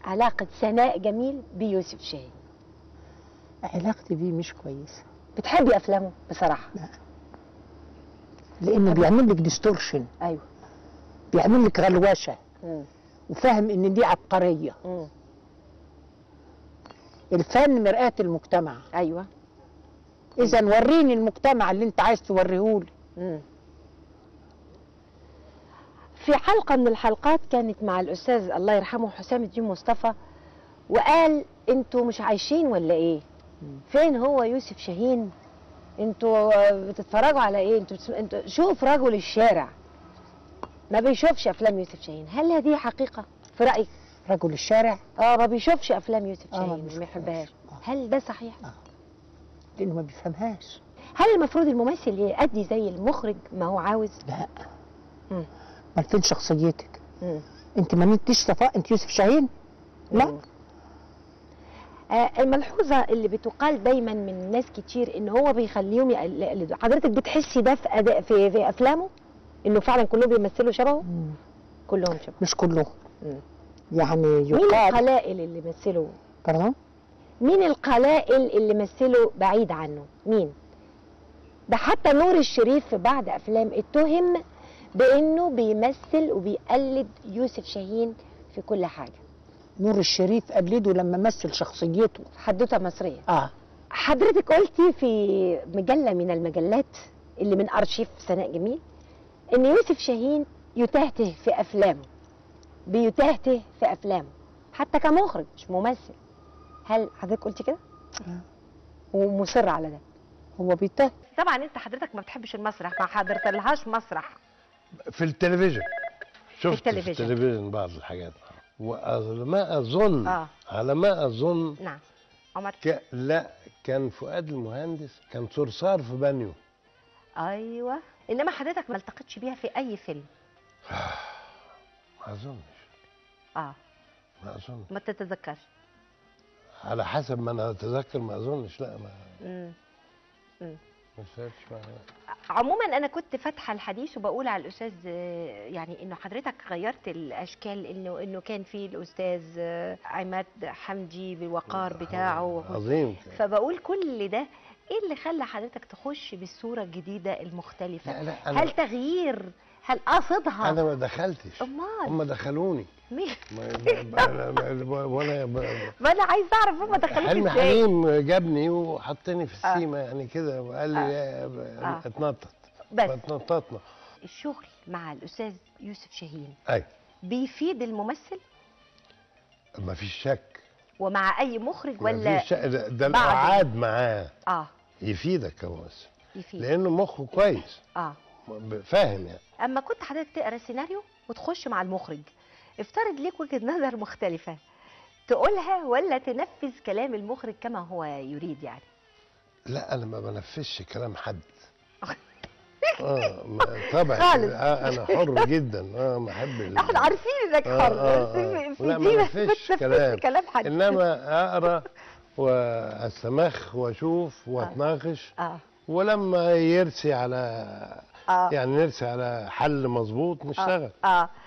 علاقه سناء جميل بيوسف شاهين علاقتي بيه مش كويسه بتحبي افلامه بصراحه لانه بيعمل لك ديستورشن ايوه بيعمل لك غلوشه مم. وفاهم ان دي عبقريه مم. الفن مرآة المجتمع ايوه اذا وريني المجتمع اللي انت عايز توريهولي مم. في حلقة من الحلقات كانت مع الأستاذ الله يرحمه حسام الدين مصطفى وقال انتوا مش عايشين ولا ايه؟ فين هو يوسف شاهين؟ انتوا بتتفرجوا على ايه؟ انتوا بتسم... انتوا شوف رجل الشارع ما بيشوفش افلام يوسف شاهين، هل هذه حقيقة في رأيك؟ رجل الشارع اه ما بيشوفش افلام يوسف آه، ما شاهين ما بيشوفهاش. بيحبهاش آه. هل ده صحيح؟ لانه ما بيفهمهاش هل المفروض الممثل يأدي زي المخرج ما هو عاوز؟ لا مم. ما فين شخصيتك مم. انت ما نمتيش صفاء انت يوسف شاهين لا مم. آه، الملحوظة اللي بتقال دايما من ناس كتير ان هو بيخليهم يقلدوا حضرتك بتحسي ده في أداء في, في افلامه انه فعلا كلهم بيمثلوا شبهه مم. كلهم شبهه مش كلهم مم. يعني مين يقال القلائل اللي مثلوا pardon؟ مين القلائل اللي مثلوا بعيد عنه مين ده حتى نور الشريف في بعض افلام اتهم بانه بيمثل وبيقلد يوسف شاهين في كل حاجه نور الشريف قلده لما مثل شخصيته حدوته مصريه اه حضرتك قلتي في مجلة من المجلات اللي من أرشيف سناء جميل إن يوسف شاهين يتهته في أفلامه بيتهته في أفلامه حتى كمخرج مش ممثل هل حضرتك قلتي كده؟ آه. ومصر على ده هو بيتهم طبعا انت حضرتك ما بتحبش المسرح ما حضرت لهاش مسرح في التلفزيون شفت في التلفزيون. التلفزيون بعض الحاجات وعلى ما اظن آه. على ما اظن نعم عمر ك... لا كان فؤاد المهندس كان صرصار في بانيو ايوه انما حضرتك ما التقيتش بيها في اي فيلم ما اظنش اه ما اظن ما تتذكرش على حسب ما انا اتذكر ما اظنش لا ما مم. ما اشتغلتش معاها عموما انا كنت فاتحه الحديث وبقول على الاستاذ آه، يعني انه حضرتك غيرت الاشكال انه انه كان في الاستاذ آه، عماد حمدي بالوقار بتاعه عظيم فبقول كل ده ايه اللي خلى حضرتك تخش بالصوره الجديده المختلفه لا لا انا هل تغيير هل قصدها انا ما دخلتش امال هم دخلوني مين ما- ما- ما- وانا ب- ما انا عايز اعرف هم دخلوك حلمي ازاي حليم جابني وحطني في آه. السيما يعني كده وقال لي آه. يا ب- آه. اتنطط بس اتنططنا الشغل مع الاستاذ يوسف شاهين اي بيفيد الممثل ما فيش شك ومع اي مخرج ما ولا فيش شك ده, ده بعد- القعاد معاه اه يفيدك كممثل يفيد لانه مخه كويس اه ب- فاهم يعني اما كنت حضرتك تقرا السيناريو وتخش مع المخرج افترض ليك وجهه نظر مختلفه تقولها ولا تنفذ كلام المخرج كما هو يريد يعني لا انا ما بنفذش كلام حد اه ما- طبعا خالص. آه انا حر جدا اه ما احب ال- احنا عارفين انك آه، حر آه، بس آه. في لا، دي ما ما نفذش بتنفذش كلام. كلام حد انما اقرا واستمخ واشوف واتناقش اه ولما يرسي على اه يعني نرسي على حل مظبوط نشتغل اه